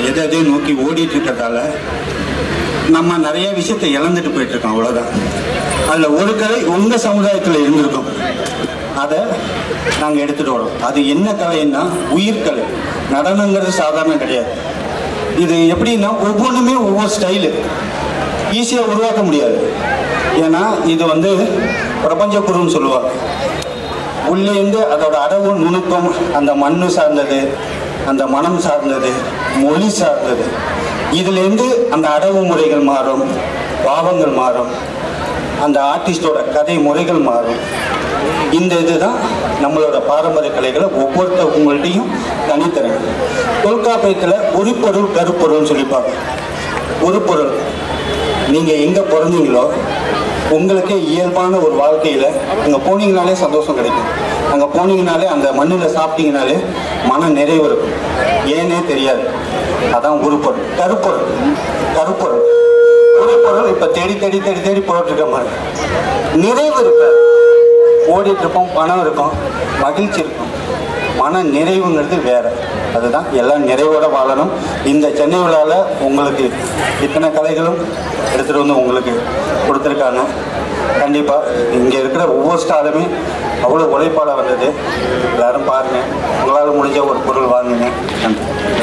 எதை எதையும் நோக்கி ஓடிட்டு இருக்கிறதால நம்ம நிறைய விஷயத்தை இழந்துட்டு போயிட்டு இருக்கோம் அவ்வளோதான் அதில் ஒரு கலை உங்கள் சமுதாயத்தில் இருந்திருக்கும் அதை நாங்கள் எடுத்துகிட்டு வரோம் அது என்ன கலைன்னா உயிர்கலை நடனங்கிறது சாதாரணம் கிடையாது இது எப்படின்னா ஒவ்வொன்றுமே ஒவ்வொரு ஸ்டைலு ஈஸியாக உருவாக்க முடியாது ஏன்னா இது வந்து பிரபஞ்ச குருன்னு சொல்லுவாங்க உள்ளேந்து அதோட அடவு நுணுக்கம் அந்த மண்ணு சார்ந்தது அந்த மனம் சார்ந்தது மொழி சார்ந்தது இதுலேருந்து அந்த அடவு முறைகள் மாறும் பாவங்கள் மாறும் அந்த ஆர்டிஸ்டோட கதை முறைகள் மாறும் இந்த இதுதான் நம்மளோட பாரம்பரிய கலைகளை ஒவ்வொருத்தவங்கள்ட்டையும் தனித்தரங்க தொல்காப்பியத்தில் உரிப்பொருள் கருப்பொருள்னு சொல்லிப்பாங்க உருப்பொருள் நீங்கள் எங்கே பிறந்தீங்களோ உங்களுக்கு இயல்பான ஒரு வாழ்க்கையில் அங்கே போனீங்கனாலே சந்தோஷம் கிடைக்கும் அங்கே போனீங்கனாலே அந்த மண்ணில் சாப்பிட்டீங்கனாலே மன நிறைவு இருக்கும் ஏனே தெரியாது அதான் உருப்பொருள் கருப்பொருள் கருப்பொருள் உருப்பொருள் இப்போ தேடி தேடி தேடி தேடி போட்டுருக்க மாதிரி நிறைவு இருக்காது ஓடிட்டு இருப்போம் பணம் இருக்கும் மகிழ்ச்சி இருக்கும் மன நிறைவுங்கிறது வேற அதுதான் எல்லாம் நிறைவோட வாழணும் இந்த சென்னை விழாவில் உங்களுக்கு இத்தனை கலைகளும் எடுத்துகிட்டு வந்து உங்களுக்கு கொடுத்துருக்காங்க கண்டிப்பாக இங்கே இருக்கிற ஒவ்வொரு ஸ்டாலுமே அவ்வளோ உழைப்பால் வந்தது எல்லாரும் பாருங்கள் உங்களால் முடிஞ்ச ஒரு பொருள் வாங்குங்க நன்றி